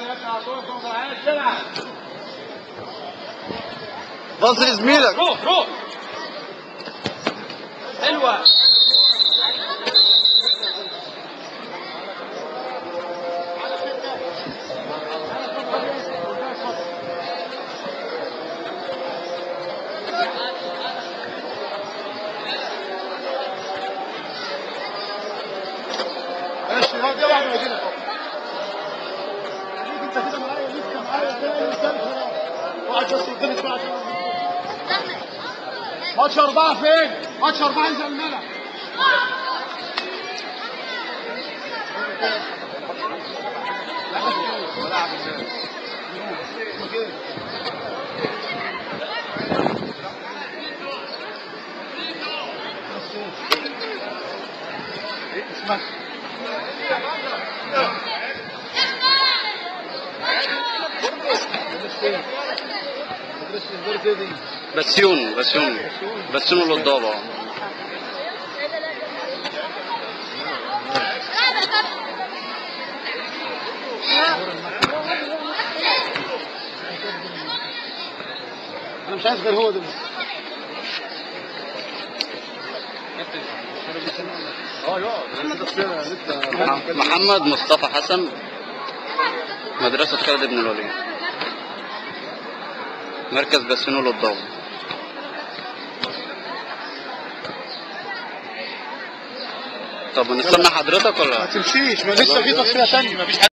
بص لزميلك روح روح حلوة ماشي هذا واحد ما يجينا انت كده معايا لسه معايا زي الكلب واحد بس قدامي شويه عشان ماتش أربعة فين؟ ماتش أربعة انزل الملعب اسمك بسيون بسيون بسيون للضابع انا مش عايز غير هو ده اه يقعد محمد مصطفى حسن مدرسة خالد بن الوليد مركز بسيون للضابع طب نستنى حضرتك ولا ما تمشيش ما لسه في تصفيه ثانيه ما فيش